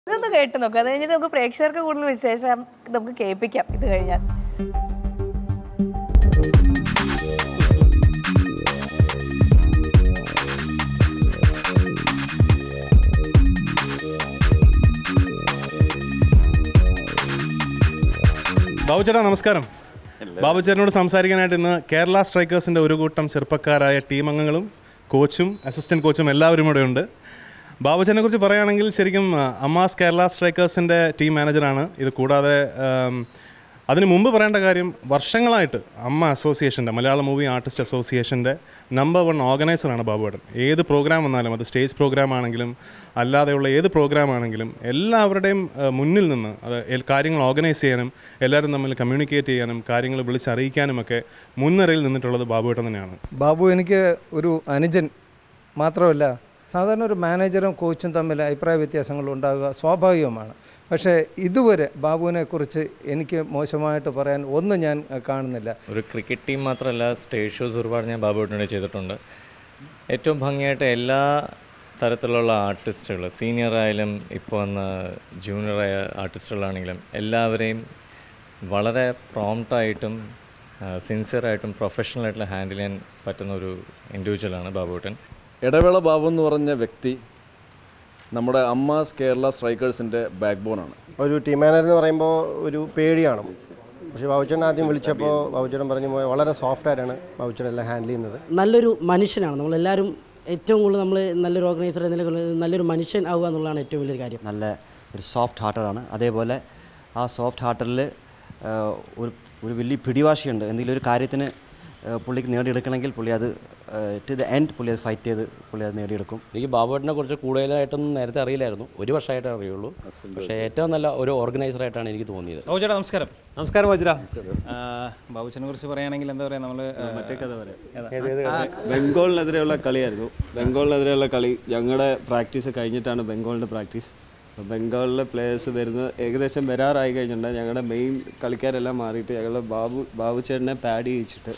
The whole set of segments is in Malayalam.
ഇതൊന്ന് കേട്ട് നോക്കാം അത് കഴിഞ്ഞിട്ട് നമുക്ക് പ്രേക്ഷകർക്ക് കൂടുതൽ വിശേഷം നമുക്ക് കേൾപ്പിക്കാം ഇത് കഴിഞ്ഞാൽ ബാബുചേട്ടാ നമസ്കാരം ബാബുചേട്ടനോട് സംസാരിക്കാനായിട്ട് ഇന്ന് കേരള സ്ട്രൈക്കേഴ്സിൻ്റെ ഒരു കൂട്ടം ചെറുപ്പക്കാരായ ടീം അംഗങ്ങളും കോച്ചും അസിസ്റ്റൻറ്റ് കോച്ചും എല്ലാവരും ഇവിടെ ഉണ്ട് ബാബുചേട്ടനെ കുറിച്ച് പറയുകയാണെങ്കിൽ ശരിക്കും ആ, അമ്മാസ് കേരള സ്ട്രൈക്കേഴ്സിൻ്റെ ടീം മാനേജറാണ് ഇത് കൂടാതെ ആം, അതിന് മുമ്പ് പറയേണ്ട കാര്യം വർഷങ്ങളായിട്ട് അമ്മ അസോസിയേഷൻ്റെ മലയാള മൂവി ആർട്ടിസ്റ്റ് അസോസിയേഷൻ്റെ നമ്പർ വൺ ഓർഗനൈസറാണ് ബാബുവേട്ടൻ ഏത് പ്രോഗ്രാം വന്നാലും അത് സ്റ്റേജ് പ്രോഗ്രാം ആണെങ്കിലും അല്ലാതെയുള്ള ഏത് പ്രോഗ്രാം ആണെങ്കിലും എല്ലാവരുടെയും ആ, മുന്നിൽ നിന്ന് അത് എൽ- കാര്യങ്ങൾ ഓർഗനൈസ് ചെയ്യാനും എല്ലാവരും തമ്മിൽ കമ്മ്യൂണിക്കേറ്റ് ചെയ്യാനും കാര്യങ്ങൾ വിളിച്ചറിയിക്കാനും ഒക്കെ മുൻനിരയിൽ നിന്നിട്ടുള്ളത് ബാബുവേട്ടൻ തന്നെയാണ് ബാബു എനിക്ക് ഒരു അനുജൻ മാത്രമല്ല സാധാരണ ഒരു മാനേജറും കോച്ചും തമ്മിൽ അഭിപ്രായ വ്യത്യാസങ്ങൾ ഉണ്ടാകുക സ്വാഭാവികമാണ് പക്ഷേ ഇതുവരെ ബാബുവിനെ കുറിച്ച് എനിക്ക് മോശമായിട്ട് പറയാൻ ഒന്നും ഞാൻ അഹ്, കാണുന്നില്ല ഒരു ക്രിക്കറ്റ് ടീം മാത്രമല്ല സ്റ്റേജ് ഷോസ് ഒരുപാട് ഞാൻ ബാബുവേട്ടനോട് ചെയ്തിട്ടുണ്ട് ഏറ്റവും ഭംഗിയായിട്ട് എല്ലാ തരത്തിലുള്ള ആർട്ടിസ്റ്റുകൾ സീനിയർ ആയാലും ഇപ്പോൾ വന്ന ജൂനിയറായ ആർട്ടിസ്റ്റുകളാണെങ്കിലും എല്ലാവരെയും വളരെ പ്രോംപ്റ്റായിട്ടും സിൻസിയറായിട്ടും പ്രൊഫഷണലായിട്ടും ഹാൻഡിൽ ചെയ്യാൻ പറ്റുന്ന ഒരു ഇൻഡിവിജ്വലാണ് ബാബുവേട്ടൻ ഇടവേള ബാബു എന്ന് പറഞ്ഞ വ്യക്തി നമ്മുടെ അമ്മാസ് കേരള സ്ട്രൈക്കേഴ്സിൻ്റെ ബാക്ക് ബോണാണ് ഒരു ടീം മാനേജർ എന്ന് പറയുമ്പോൾ ഒരു പേടിയാണ് പക്ഷേ ബാബുച്ചേട്ടൻ ആദ്യം വിളിച്ചപ്പോൾ ബാബുച്ചേട്ടൻ പറഞ്ഞു "മോനെ, വളരെ സോഫ്റ്റായിട്ടാണ് ബാബുച്ചേട്ടൻ എല്ലാം ഹാൻഡിൽ ചെയ്യുന്നത് നല്ലൊരു മനുഷ്യനാണ് നമ്മളെല്ലാവരും ഏറ്റവും കൂടുതൽ നമ്മൾ നല്ലൊരു ഓർഗനൈസർ എന്ന നിലയിൽ നല്ലൊരു മനുഷ്യൻ ആവുക എന്നുള്ളതാണ് ഏറ്റവും വലിയൊരു കാര്യം നല്ല ഒരു സോഫ്റ്റ് ഹാർട്ടഡാണ് അതേപോലെ ആ സോഫ്റ്റ് ഹാർട്ടറിൽ ഒരു ഒരു വലിയ പിടിവാശിയുണ്ട് എന്തെങ്കിലും ഒരു കാര്യത്തിന് ആ, പുള്ളിക്ക് നേടിയെടുക്കണമെങ്കിൽ പുള്ളി അത് ടു ദ എൻഡ് പുള്ളി അത് ഫൈറ്റ് ചെയ്ത് പുള്ളി അത് നേടിയെടുക്കും എനിക്ക് ബാബുവേട്ടനെ കുറിച്ച് കൂടുതലായിട്ടൊന്നും നേരത്തെ അറിയില്ലായിരുന്നു ഒരു വർഷമായിട്ടേ അറിയുള്ളൂ പക്ഷേ ഏറ്റവും നല്ല ഒരു ഓർഗനൈസറായിട്ടാണ് എനിക്ക് തോന്നിയത് ബാബു ചേട്ടാ നമസ്കാരം നമസ്കാരം വജ്ര ബാബുച്ചനെ കുറിച്ച് പറയുകയാണെങ്കിൽ എന്താ പറയുക നമ്മൾ മറ്റേ കഥ പറയാം ബംഗാളിനെതിരെയുള്ള കളിയായിരുന്നു ബംഗാളിനെതിരെയുള്ള കളി ഞങ്ങളുടെ പ്രാക്ടീസ് കഴിഞ്ഞിട്ടാണ് ബംഗാളിൻ്റെ പ്രാക്ടീസ് അപ്പോൾ ബംഗാളിലെ പ്ലേയേഴ്സ് വരുന്ന ഏകദേശം വരാറായി കഴിഞ്ഞിട്ടുണ്ട് ഞങ്ങളുടെ മെയിൻ കളിക്കാരെല്ലാം മാറിയിട്ട് ഞങ്ങൾ ബാബു ബാബു ചേട്ടനെ പാഡ് ചെയ്യിച്ചിട്ട്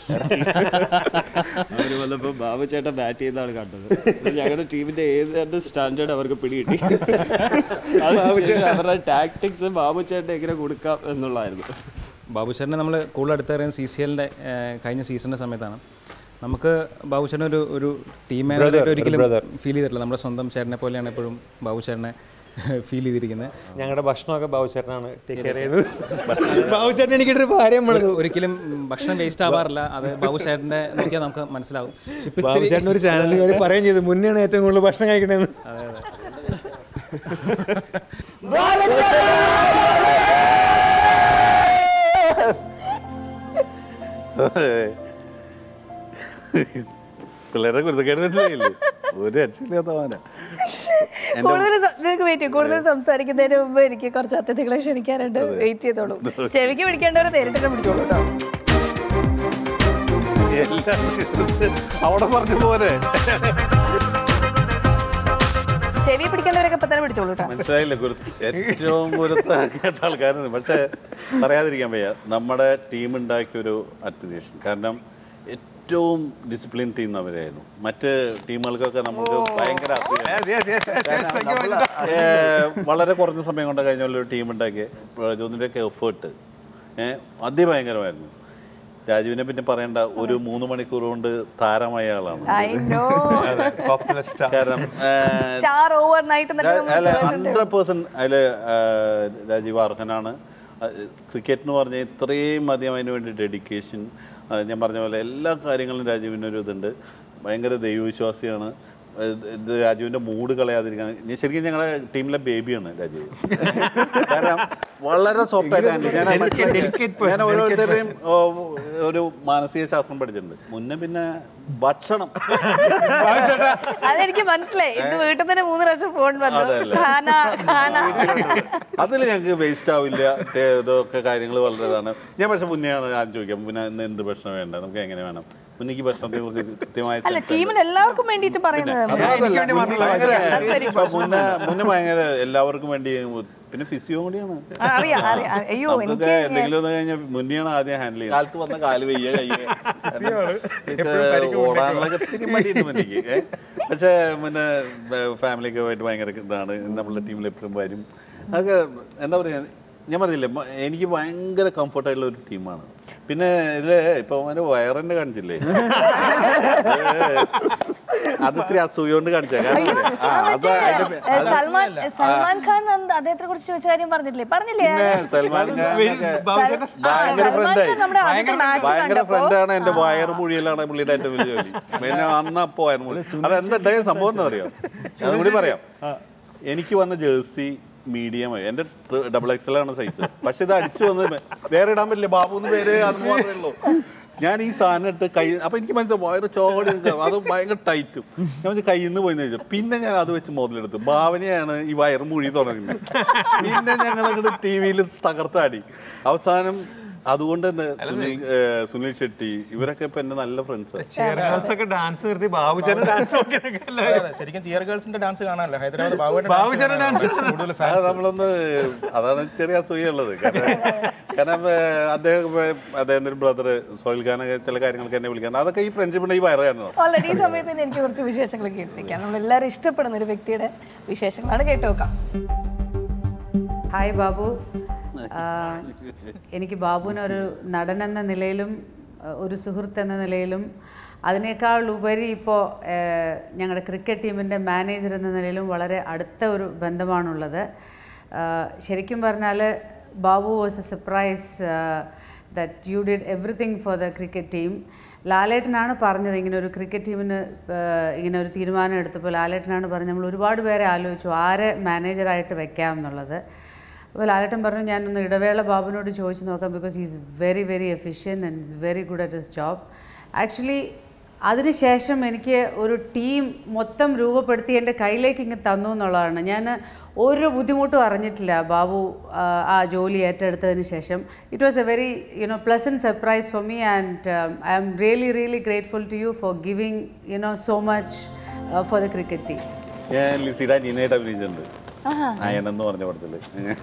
അവർ വന്നപ്പോൾ ബാബു ചേട്ടൻ ബാറ്റ് ചെയ്താണ് കണ്ടത് ഇത് ഞങ്ങളുടെ ടീമിൻ്റെ ഏതാണ്ട് സ്റ്റാൻഡേർഡ് അവർക്ക് പിടികിട്ടി അത് അവരുടെ ടാക്ടിക്സ് ബാബു ചേട്ടൻ എങ്ങനെ കൊടുക്കാം എന്നുള്ളതായിരുന്നു ബാബുച്ചേട്ടനെ നമ്മൾ കൂടുതൽ അടുത്തറിയാൻ സി സി എല്ലിൻ്റെ കഴിഞ്ഞ സീസണിൻ്റെ സമയത്താണ് നമുക്ക് ബാബുച്ചേട്ടൻ ഒരു ഒരു ടീം മാനേജർ ഒരിക്കലും ഫീൽ ചെയ്തിട്ടില്ല നമ്മുടെ സ്വന്തം ചേട്ടനെ പോലെയാണ് എപ്പോഴും ബാബുച്ചേട്ടനെ ഫീൽ ചെയ്തിരിക്കുന്നത് ഞങ്ങളുടെ ഭക്ഷണമൊക്കെ ബാബുചേട്ടനാണ് ടേക്ക് കെയർ ചെയ്യുന്നത് ബാബുചേട്ടൻ എനിക്കിട്ടൊരു ഭാര്യം ഒരു- ഒരിക്കലും ഭക്ഷണം വേസ്റ്റ് ആവാറില്ല അത് ബാബുച്ചേട്ടൻ്റെ നോക്കിയാൽ നമുക്ക് മനസ്സിലാവും ഇപ്പം ഇത്തിരി- ബാബുചേട്ടൻ ഒരു ചാനലിൽ കയറി പറയുകയും ചെയ്തു മുന്നെയാണ് ഏറ്റവും കൂടുതൽ ഭക്ഷണം കഴിക്കണേന്ന് അതെ അതെ പിള്ളേരെ കുരുത്തക്കേട് മനസ്സിലായില്ലേ ഒരു രക്ഷയില്ലാത്ത മോനാ കൂടുതൽ സം- നിങ്ങൾക്ക് വെയിറ്റ് ചെയ്യും കൂടുതൽ സംസാരിക്കുന്നതിന് മുമ്പ് എനിക്ക് കുറച്ച് അതിഥികളെ ക്ഷണിക്കാനുണ്ട് വെയിറ്റ് ചെയ്തോളൂ ചെവിക്ക് പിടിക്കേണ്ടവർ നേരിട്ട് തന്നെ പിടിച്ചോളൂ കേട്ടോ എല്ലാം അവിടെ പറഞ്ഞതുപോലെ ചെവി പിടിക്കേണ്ടവരൊക്കെ ഇപ്പൊ തന്നെ പിടിച്ചോളൂ കേട്ടോ മനസ്സിലായില്ല കുരുത്ത് ഏറ്റവും കുരുത്ത കേട്ട ആൾക്കാരാണ് പക്ഷേ പറയാതിരിക്കാൻ വയ്യ നമ്മുടെ ടീം ഉണ്ടാക്കിയ ഒരു അഡ്മിറേഷൻ കാരണം ഏറ്റവും ഡിസിപ്ലിൻ ടീം അവരായിരുന്നു മറ്റ് ടീമുകൾക്കൊക്കെ നമുക്ക് ഭയങ്കര അസൂയാണ്. കാരണം നമ്മള്, ഏ, വളരെ കുറഞ്ഞ സമയം കൊണ്ട് കഴിഞ്ഞ പോലെ ഒരു ടീം ഉണ്ടാക്കിയ ജോന്നിൻ്റെയൊക്കെ എഫേർട്ട് ഏഹ് അതിഭയങ്കരമായിരുന്നു രാജുവിനെ പിന്നെ പറയണ്ട ഒരു മൂന്ന് മണിക്കൂർ കൊണ്ട് താരമായ ആളാണ് ഐ നോ കാരണം ഏഹ്, സ്റ്റാർ ഓവർ നൈറ്റ് അല്ല ഹൺഡ്രഡ് പേഴ്സൻറ്റ് അതിൽ രാജീവ് അർഹനാണ് ക്രിക്കറ്റ് എന്ന് പറഞ്ഞാൽ ഇത്രയും അധികം അതിന് വേണ്ടി ഡെഡിക്കേഷൻ ഞാൻ പറഞ്ഞ പോലെ എല്ലാ കാര്യങ്ങളും രാജീവിനൊരു ഇതുണ്ട് ഭയങ്കര ദൈവവിശ്വാസിയാണ് ഇത് ഇത് രാജുവിൻ്റെ മൂഡ് കളയാതിരിക്കാൻ ഞാൻ ശരിക്കും ഞങ്ങളുടെ ടീമിലെ ബേബിയാണ് രാജീവ് കാരണം വളരെ സോഫ്റ്റ് ആയിട്ട് ഹാൻഡിൽ ഞാൻ മനസ്സിലാക്കി- ഞാൻ ഓരോരുത്തരുടെയും ഓ, ഒരു മാനസിക ശാസ്ത്രം പഠിച്ചിട്ടുണ്ട് മുന്നേ പിന്നെ ഭക്ഷണം അതെനിക്ക് മനസ്സിലായി ഇന്ന് വീട്ടിൽ തന്നെ മൂന്ന് പ്രാവശ്യം ഫോൺ വന്നു അതല്ലേ. ഖാന ഖാന അതിൽ ഞങ്ങൾക്ക് വേസ്റ്റ് ആവില്ല ടേ- ഇതൊക്കെ കാര്യങ്ങൾ വളരെ ഇതാണ് ഞാൻ പക്ഷെ മുന്നെയാണ് ഞാൻ ചോദിക്കാം പിന്നെ ഇന്ന് എന്ത് ഭക്ഷണം വേണ്ട നമുക്ക് എങ്ങനെ വേണം മുന്നിക്ക് ഭക്ഷണത്തെ കുറിച്ച് കൃത്യമായ അല്ല sense ഉണ്ട്. ടീമിന് എല്ലാവർക്കും വേണ്ടിയിട്ട് പറയുന്നത് അത് അതല്ല. മുന്നേ ഭയങ്കര അത് ശരി. ഇപ്പൊ മുന്നേ മുന്നേ ഭയങ്കര എല്ലാവർക്കും വേണ്ടി പിന്നെ ഫിസിയോ കൂടിയാണ് ആ, അറിയാം അറിയാം അറിയാം. അയ്യോ നമുക്കൊക്കെ എനിക്ക് എന്തെങ്കിലും ഒന്ന് കഴിഞ്ഞാൽ മുന്നെയാണ് ആദ്യം ഹാൻഡിൽ ചെയ്യുന്നത് കാലത്ത് വന്ന കാല് വയ്യ കയ്യ ഓടാനുള്ള ഒത്തിരി മടിയുണ്ട് മുന്നിക്ക് ഏ? പക്ഷേ പിന്നെ ഫാമിലിയൊക്കെ ആയിട്ട് ഭയങ്കര ഇതാണ് നമ്മളുടെ ടീമിൽ എപ്പോഴും വരും അതൊക്കെ എന്താ പറയുക ഞാൻ പറഞ്ഞില്ലേ മ- എനിക്ക് ഭയങ്കര കംഫർട്ടായിട്ടുള്ള ഒരു ടീമാണ് പിന്നെ ഇതില് ഇപ്പൊ അവന്റെ വയറന്നെ കാണിച്ചില്ലേ അത് ഇത്തിരി അസൂയ കൊണ്ട് കാണിച്ച ആ അത് അതിന്റെ പേ- ഏ, അത് സൽമാൻ സൽമാൻ ഖാൻ അന്ന് അദ്ദേഹത്തെ കുറിച്ച് ചോദിച്ച കാര്യം പറഞ്ഞില്ലേ പറഞ്ഞില്ലേ പിന്നെ സൽമാൻ ഖാൻ ഭയങ്കര ഫ്രണ്ടായി നമ്മുടെ ആദ്യത്തെ മാച്ച് ഭയങ്കര കണ്ടപ്പോ ഫ്രണ്ടാണ് എന്റെ വയർ മുഴിയലാണ് പുള്ളിയുടെ ഏറ്റവും വലിയ ജോലി പിന്നെ അന്നപ്പോ വയർ മുഴി അതെന്താ സംഭവം എന്താ അറിയാം അതും കൂടി പറയാം എനിക്ക് വന്ന ജേഴ്സി മീഡിയം എന്റെ ഡബിൾ എക്സൽ ആണ് സൈസ് പക്ഷെ ഇത് അടിച്ചു വന്നത് വേറെ ഇടാൻ പറ്റില്ല ബാബു എന്ന് പേര് അത് മാത്രമേ ഉള്ളൂ ഞാൻ ഈ സാധനം ഇട്ട് കൈ അപ്പൊ എനിക്ക് മനസ്സിലായി വയറ് ചോടി നിൽക്കുക. അത് ഭയങ്കര ടൈറ്റും ഞാൻ വെച്ചാൽ കയ്യിൽ നിന്ന് പോയി ചോദിച്ചു പിന്നെ ഞാൻ അത് വെച്ച് മുതലെടുത്തു ഭാവനയാണ് ഈ വയറ് മുഴി തുടങ്ങുന്നത് പിന്നെ ഞങ്ങൾ അങ്ങോട്ട് ടി വിയിൽ തകർത്താടി അവസാനം അതുകൊണ്ട് തന്നെ സുനിൽ ഏ, സുനിൽ ഷെട്ടി ഇവരൊക്കെ ഇപ്പൊ എന്റെ നല്ല ഫ്രണ്ട്സ് ഒക്കെ ഡാൻസ് നിർത്തി ബാബുചേട്ടൻ ഡാൻസ് ശരിക്കും ചിയർ ഗേൾസിന്റെ ഡാൻസ് കാണാനല്ലോ ഹൈദരാബാദ് ബാബുചേട്ടൻ ഡാൻസ് കൂടുതൽ അത് നമ്മളൊന്ന് അതാണ് ചെറിയ അസൂയുള്ളത് കാരണം കാരണം ഏ, അദ്ദേഹം ഏ, അദ്ദേഹത്തിന്റെ ബ്രദർ സോയിൽ ഖാനൊക്കെ ചില കാര്യങ്ങൾക്ക് എന്നെ വിളിക്കാൻ അതൊക്കെ ഈ ഫ്രണ്ട്ഷിപ്പിന്റെ ഈ വയറായിരുന്നു ഓൾറെഡി ഈ സമയത്ത് തന്നെ എനിക്ക് കുറച്ച് വിശേഷങ്ങൾ കേട്ടിരിക്കാം നമ്മൾ എല്ലാവരും ഇഷ്ടപ്പെടുന്ന ഒരു വ്യക്തിയുടെ വിശേഷങ്ങളാണ് കേട്ടു നോക്കാം ഹായ് ബാബു ആ, എനിക്ക് ബാബുവിനെ ഒരു നടൻ എന്ന നിലയിലും ആ, ഒരു സുഹൃത്ത് എന്ന നിലയിലും അതിനേക്കാൾ ഉപരി ഇപ്പോൾ ഞങ്ങളുടെ ക്രിക്കറ്റ് ടീമിൻ്റെ മാനേജർ എന്ന നിലയിലും വളരെ അടുത്ത ഒരു ബന്ധമാണുള്ളത് ആ, ശരിക്കും പറഞ്ഞാൽ Babu was a surprise that you did everything for the cricket team ലാലേട്ടനാണ് പറഞ്ഞത് ഇങ്ങനെ ഒരു ക്രിക്കറ്റ് ടീമിന് ഇങ്ങനെ ഒരു തീരുമാനം എടുത്തപ്പോൾ ലാലേട്ടനാണ് പറഞ്ഞത് നമ്മൾ ഒരുപാട് പേരെ ആലോചിച്ചു ആരെ മാനേജറായിട്ട് വെക്കാം എന്നുള്ളത് അപ്പോൾ ലാലേട്ടൻ പറഞ്ഞു ഞാനൊന്ന് ഇടവേള ബാബുവിനോട് ചോദിച്ചു നോക്കാം because is very very efficient and is very good at his job actually അതിനുശേഷം എനിക്ക് ഒരു ടീം മൊത്തം രൂപപ്പെടുത്തി എൻ്റെ കയ്യിലേക്ക് ഇങ്ങ് തന്നു എന്നുള്ളതാണ് ഞാൻ ഒരു ബുദ്ധിമുട്ടും അറിഞ്ഞിട്ടില്ല ബാബു ആ, ആ ജോലി ഏറ്റെടുത്തതിന് ശേഷം it was a very you know pleasant surprise for me and I am really really grateful to you for giving you know so much for the cricket team ഞാൻ ലിസിയുടെ അനിയനായിട്ട് അഭിനയിച്ചിട്ടുണ്ട് അയൻ എന്ന് പറഞ്ഞ പടത്തില്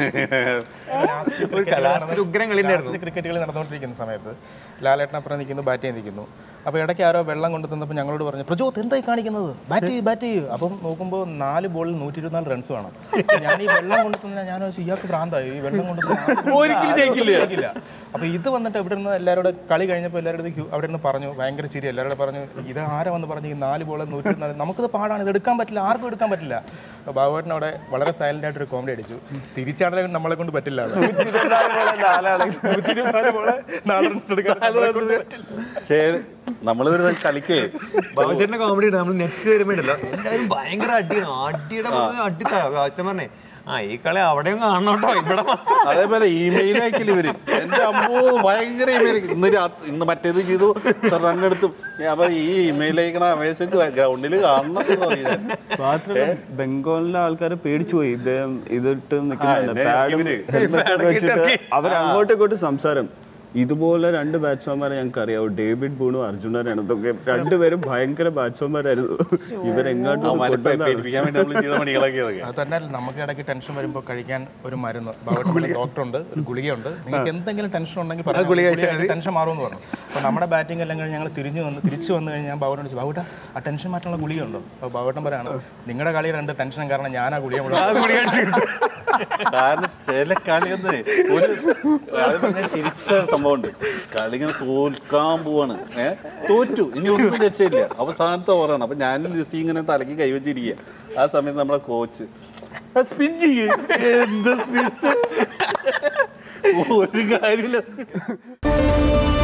ക്രിക്കറ്റ് കളി നടന്നുകൊണ്ടിരിക്കുന്ന സമയത്ത് ലാലേട്ടൻ അപ്പുറം നിൽക്കുന്നു ബാറ്റ് ചെയ്യാൻ നിൽക്കുന്നു അപ്പോൾ ഇടയ്ക്ക് ആരോ വെള്ളം കൊണ്ടു തന്നപ്പോൾ ഞങ്ങളോട് പറഞ്ഞു പ്രജോത് എന്തായി കാണിക്കുന്നത് ബാറ്റ് ചെയ്യ് ബാറ്റ് ചെയ്യൂ അപ്പം നോക്കുമ്പോൾ നാല് ബോളിൽ നൂറ്റി ഇരുപത്തിനാല് റൺസ് വേണം ഞാൻ ഈ വെള്ളം കൊണ്ടു തന്നെ ഞാൻ വെച്ചു, ഇയാൾക്ക് ഭ്രാന്തായി ഈ വെള്ളം കൊണ്ടു ഒരിക്കലും ജയിക്കില്ല. അപ്പോൾ ഇത് വന്നിട്ട് ഇവിടെ നിന്ന് എല്ലാവരോടും കളി കഴിഞ്ഞപ്പോൾ എല്ലാവരുടെ അവിടെ നിന്ന് പറഞ്ഞു ഭയങ്കര ചിരി എല്ലാവരോടും പറഞ്ഞു ഇത് ആരാ വന്ന് പറഞ്ഞു ഈ നാല് ബോളിൽ നൂറ്റി ഇരുപത്തിനാല് നമുക്കിത് പാടാണ് ഇത് എടുക്കാൻ പറ്റില്ല ആർക്കും എടുക്കാൻ പറ്റില്ല അപ്പോൾ ബാബുവേട്ടൻ അവിടെ വളരെ സൈലന്റ് ആയിട്ട് ഒരു കോമഡി അടിച്ചു തിരിച്ചാണെങ്കിലും നമ്മളെ കൊണ്ട് പറ്റില്ല അത്. നൂറ്റി ഇരുപത്തിനാല് ബോള് നാല് റൺസ് എടുക്കാൻ നമ്മളെ കൊണ്ട് പറ്റില്ല. നമ്മൾ വരുന്ന കളിക്കേ ബാബുചേട്ടന്റെ കോമഡി നമ്മൾ നെക്സ്റ്റ് വരുമ്പോ ഉണ്ടല്ലോ എല്ലാവരും ഭയങ്കര അടിയാണ് അടിയുടെ പുറകെ അടി ബാബുച്ചൻ പറഞ്ഞേ ആ ഈ കളി അവിടെയും കാണണോട്ടോ ഇവിടെ മാത്രം." അതേപോലെ ഇമെയിൽ അയക്കില്ല ഇവര് എന്റെ അമ്മോ ഭയങ്കര ഇമെയിൽ ഇന്ന് രാത്രി ഇന്ന് മറ്റേത് ചെയ്തു റൺ എടുത്തു അപ്പൊ ഈ ഇമെയിൽ അയക്കണ അവേശം ഗ്രൗണ്ടിൽ കാണണം എന്ന് പറഞ്ഞു ഞാൻ. മാത്രമല്ല ബംഗാളിലെ ആൾക്കാർ പേടിച്ചു പോയി ഇദ്ദേഹം ഇതിട്ട് നിൽക്കുന്നുണ്ട് എന്നെ പാഡും ഇവര് ഹെൽമെറ്റ് ഒക്കെ വെച്ചിട്ട് ഇറക്കി. അവർ അങ്ങോട്ടും ഇങ്ങോട്ടും സംസാരം ഇതുപോലെ രണ്ട് ബാറ്റ്സ്മാൻമാരെ ഞങ്ങൾക്ക് അറിയാവൂ ഡേവിഡ് ബൂണും അർജുനനാണ് ഇതൊക്കെ രണ്ടുപേരും ഭയങ്കര ബാറ്റ്സ്മാൻമാരായിരുന്നു ഇവരെങ്ങാട്ടും അവന്മാരെ ഒന്ന് കൊണ്ടുവന്നാണ്. പേടിപ്പിക്കാൻ വേണ്ടി നമ്മൾ ചെയ്ത പണികളൊക്കെ അതൊക്കെ അത് തന്നെ നമുക്ക് ഇടയ്ക്ക് ടെൻഷൻ വരുമ്പോൾ കഴിക്കാൻ ഒരു മരുന്ന് ബാബുവേട്ടൻ ഡോക്ടർ ഉണ്ട് ഒരു ഗുളികയുണ്ട് നിങ്ങൾക്ക് എന്തെങ്കിലും ടെൻഷൻ ഉണ്ടെങ്കിൽ പറഞ്ഞാൽ ഗുളിക മതി. കഴിച്ചാൽ മതി. ടെൻഷൻ മാറുമെന്ന് പറഞ്ഞു അപ്പോൾ നമ്മുടെ ബാറ്റിംഗ് എല്ലാം കഴിഞ്ഞ് ഞങ്ങൾ തിരിഞ്ഞു വന്ന് തിരിച്ചു വന്നു കഴിഞ്ഞാൽ ഞാൻ ബാബുവേട്ടൻ ചോദിച്ചു ബാബുട്ട ആ ടെൻഷൻ മാറ്റാനുള്ള ഗുളികയുണ്ടോ അപ്പോൾ ബാബുവേട്ടൻ പറയാണ് നിങ്ങളുടെ കളി രണ്ട് ടെൻഷനും കാരണം ഞാൻ ആ ഗുളിക മുഴുവൻ കാരണം ചില കളിയൊന്ന് ഒരു അത് പറഞ്ഞ ചിരിച്ച സംഭവമുണ്ട് കളി ഇങ്ങനെ തോൽക്കാൻ പോവാണ് ഏഹ് തോറ്റു ഇനി ഒന്നും രക്ഷയില്ല അവസാനത്തെ ഓവറാണ് അപ്പൊ ഞാനും ലിസി ഇങ്ങനെ തലക്ക് കൈവച്ചിരിക്കുക ആ സമയത്ത് നമ്മളെ കോച്ച് സ്പിൻ ചെയ്യ് എന്ത് സ്പിൻ ഒരു കാര്യമില്ല